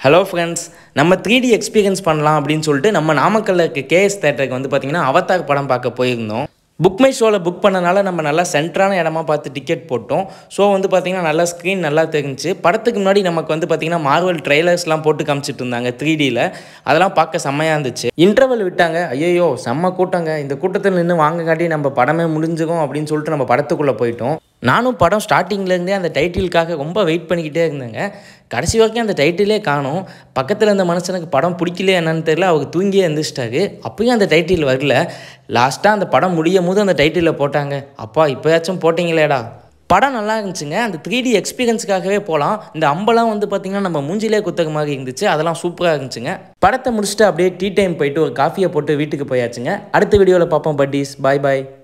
hello friends நம்ம three D experience பண்ணலாம் அப்படின்னு சொல்லிட்டு நம்ம நாமக்கல்ல இருக்க கேஎஸ் தேட்டருக்கு வந்து பார்த்திங்கன்னா அவதார் படம் பார்க்க போயிருந்தோம் புக் மை ஷோவில் புக் பண்ணனால நம்ம நல்லா சென்டரான இடமா பார்த்து டிக்கெட் போட்டோம் ஷோ வந்து பார்த்திங்கன்னா நல்லா ஸ்க்ரீன் நல்லா தெரிஞ்சுச்சு படத்துக்கு முன்னாடி நமக்கு வந்து பார்த்திங்கன்னா மார்வல் ட்ரெய்லர்ஸ்லாம் போட்டு காமிச்சிட்டு இருந்தாங்க த்ரீ டியில் அதெல்லாம் பார்க்க செம்மையாக இருந்துச்சு இன்டர்வல் விட்டாங்க ஐயோ செம்ம கூட்டங்க இந்த கூட்டத்தில் நின்று வாங்கங்காட்டி நம்ம படமே முடிஞ்சுக்கும் அப்படின்னு சொல்லிட்டு நம்ம படத்துக்குள்ளே போயிட்டோம் நானும் படம் ஸ்டார்டிங்லேருந்தே அந்த டைட்டிலுக்காக ரொம்ப வெயிட் பண்ணிக்கிட்டே இருந்தேங்க கடைசி வரைக்கும் அந்த டைட்டிலே காணும் பக்கத்தில் இருந்த மனுஷனுக்கு படம் பிடிக்கலையே என்னன்னு தெரியல அவர் தூங்கியே எழுந்திரிச்சிட்டாரு அப்பயும் அந்த டைட்டில் வரல லாஸ்ட்டாக அந்த படம் முடியும் போது அந்த டைட்டிலில் போட்டாங்க அப்பா இப்போயாச்சும் போட்டிங்களேடா படம் நல்லா இருந்துச்சுங்க அந்த த்ரீ டி எக்ஸ்பீரியன்ஸுக்காகவே போகலாம் இந்த அம்பெல்லாம் வந்து பார்த்திங்கன்னா நம்ம மூஞ்சிலே குத்தக மாதிரி இருந்துச்சு அதெல்லாம் சூப்பராக இருந்துச்சுங்க படத்தை முடிச்சுட்டு அப்படியே டீ டைம் போயிட்டு ஒரு காஃபியை போட்டு வீட்டுக்கு போயாச்சுங்க அடுத்த வீடியோவில் பார்ப்போம் பட்டீஸ் பாய் பாய்